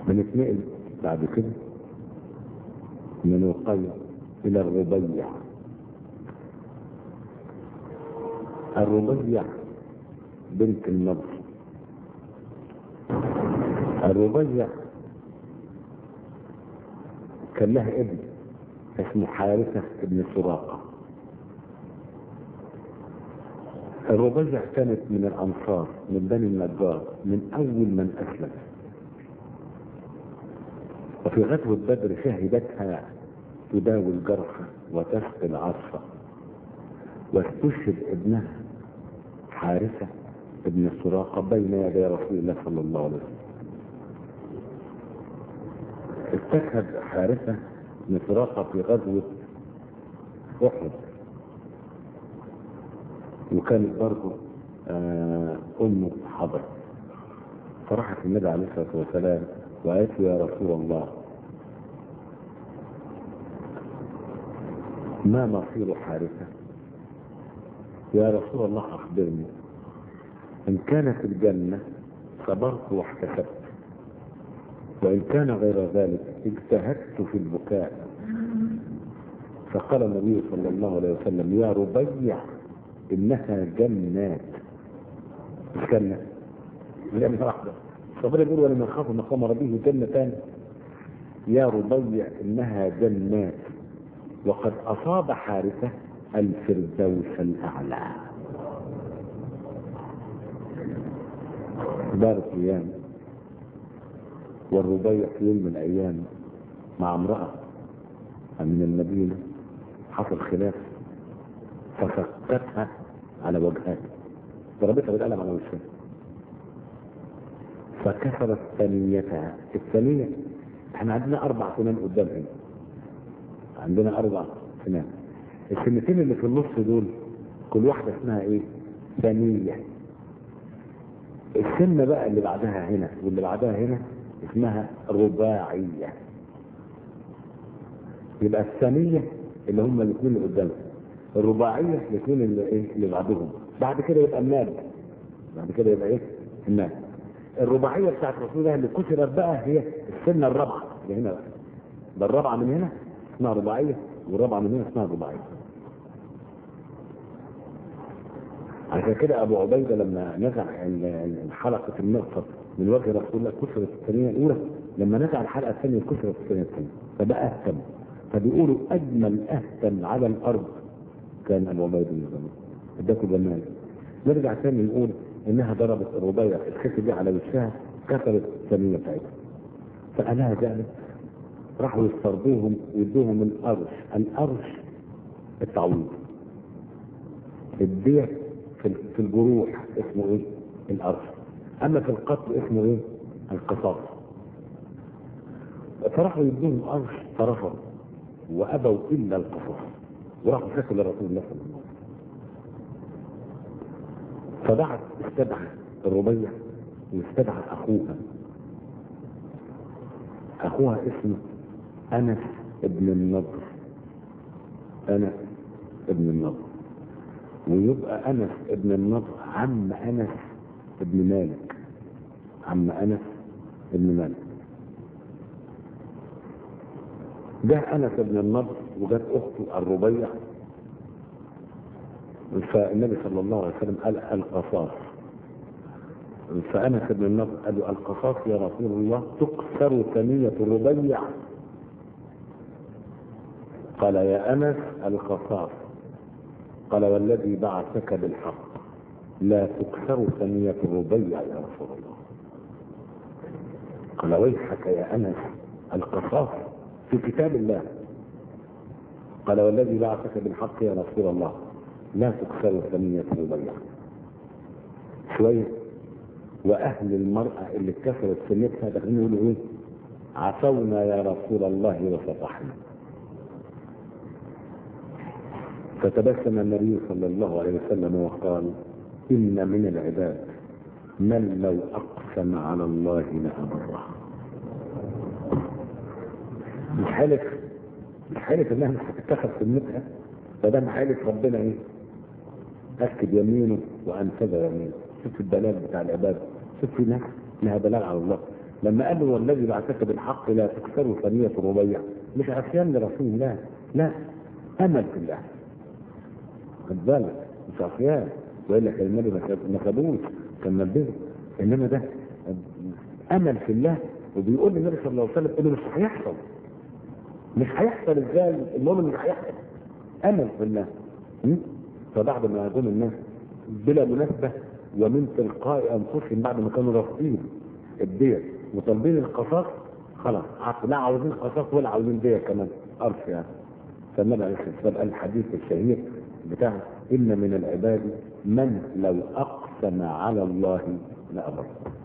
بنتنقل بعد كده من وقيع إلى الربيع الربيع بنت النضر الربيع كان لها ابن اسمه حارثة ابن سراقة الربيع كانت من الأنصار من بني النجار من أول من أسلم وفي غزوة بدر شهدتها تداوي الجرحى وتسقي العصفة واستشهد ابنها حارثة ابن سراقة بين يدي رسول الله صلى الله عليه وسلم استشهد حارثة بن سراقة في غزوة أحد وكانت برضه آه أمه حضر فراحت النبي عليه الصلاة والسلام وقالت له يا رسول الله ما مصير حارثة يا رسول الله أخبرني إن كان في الجنة صبرت واحتسبت وإن كان غير ذلك اجتهدت في البكاء فقال النبي صلى الله عليه وسلم يا ربيع إنها جنات مش جنة جنة واحدة ربنا يقول ولمن خاف مقام ربه جنتان يا ربيع إنها جنات وقد أصاب حارثة الفردوس الأعلى دارت أيام والربيع في يوم من الأيام مع امرأة من المدينة حصل خلاف فسقطتها على وجهها ضربتها بالقلم على وجهها فكسرت ثنيتها الثانية احنا عندنا أربع سنان قدام هنا عندنا أربع سنان السنتين اللي في النص دول كل واحدة اسمها ايه؟ ثانية السنة بقى اللي بعدها هنا واللي بعدها هنا اسمها رباعية يبقى الثانية اللي هم الاثنين اللي قدامها الرباعية الاثنين اللي ايه اللي بعدهم بعد كده يبقى الناب بعد كده يبقى ايه الناب الرباعية بتاعت رسول الله اللي كسرت بقى هي السنة الرابعة اللي هنا بقى ده الرابعة من هنا اسمها رباعية والرابعة من هنا اسمها رباعية عشان كده ابو عبيدة لما نزع حلقة النقطة من وجه رسول الله كسرت الثانية الأولى لما نزع الحلقة الثانية كسرت الثانية الثانية فبقى أهتم فبيقولوا أجمل أهتم على الأرض كان أبو عبيدة بن زمان اداكوا جمال نرجع تاني نقول إنها ضربت الربيع الخيط دي على وشها كسرت الثانية بتاعتها فقالها جعلت راحوا يسترضوهم ويدوهم القرش القرش التعويض الدية في الجروح اسمه ايه؟ القرش اما في القتل اسمه ايه القصاص فراحوا يدوهم قرش فرفضوا وابوا الا القصاص وراحوا شكوا لرسول الله صلى الله عليه وسلم فبعت استدعى الربيع واستدعى اخوها اخوها اسمه انس ابن النضر انس ابن النضر ويبقى انس ابن النضر عم انس ابن مالك عم انس ابن مالك جاء انس ابن النضر وجت اخته الربيع فالنبي صلى الله عليه وسلم قال القصاص فانس ابن النضر قال له القصاص يا رسول الله تكسر ثنية الربيع قال يا انس القصاص قال والذي بعثك بالحق لا تكسر ثنية الربيع يا رسول الله قال ويحك يا أنس القصاص في كتاب الله قال والذي بعثك بالحق يا رسول الله لا تكسر ثنية الربيع شوية وأهل المرأة اللي اتكسرت سنتها داخلين يقولوا إيه عفونا يا رسول الله وفتحنا فتبسم النبي صلى الله عليه وسلم وقال إن من العباد من لو أقسم على الله لأبره مش حالف مش حالف انها مش هتتخذ سنتها فده حالف ربنا ايه اكد يمينه وانفذ يمينه شوف الدلال بتاع العباد شوف في ناس لها دلال على الله لما قال له والذي بعثك بالحق لا تكسروا ثانية الربيع مش عصيان لرسول الله لا امل في الله خد بالك مش عصيان والا كان النبي ما سابوش كان منبه انما ده امل في الله وبيقول للنبي صلى الله عليه وسلم انه مش هيحصل مش هيحصل ازاي المؤمن مش هيحصل امل في الله م? فبعد ما يكون الناس بلا مناسبه ومن تلقاء انفسهم بعد ما كانوا رافضين الدية وطالبين القصاص خلاص لا عاوزين قصاص ولا عاوزين دية كمان أرض يعني فالنبي عليه الصلاة والسلام قال الحديث الشهير بتاع إن من العباد من لو أقسم على الله لأبر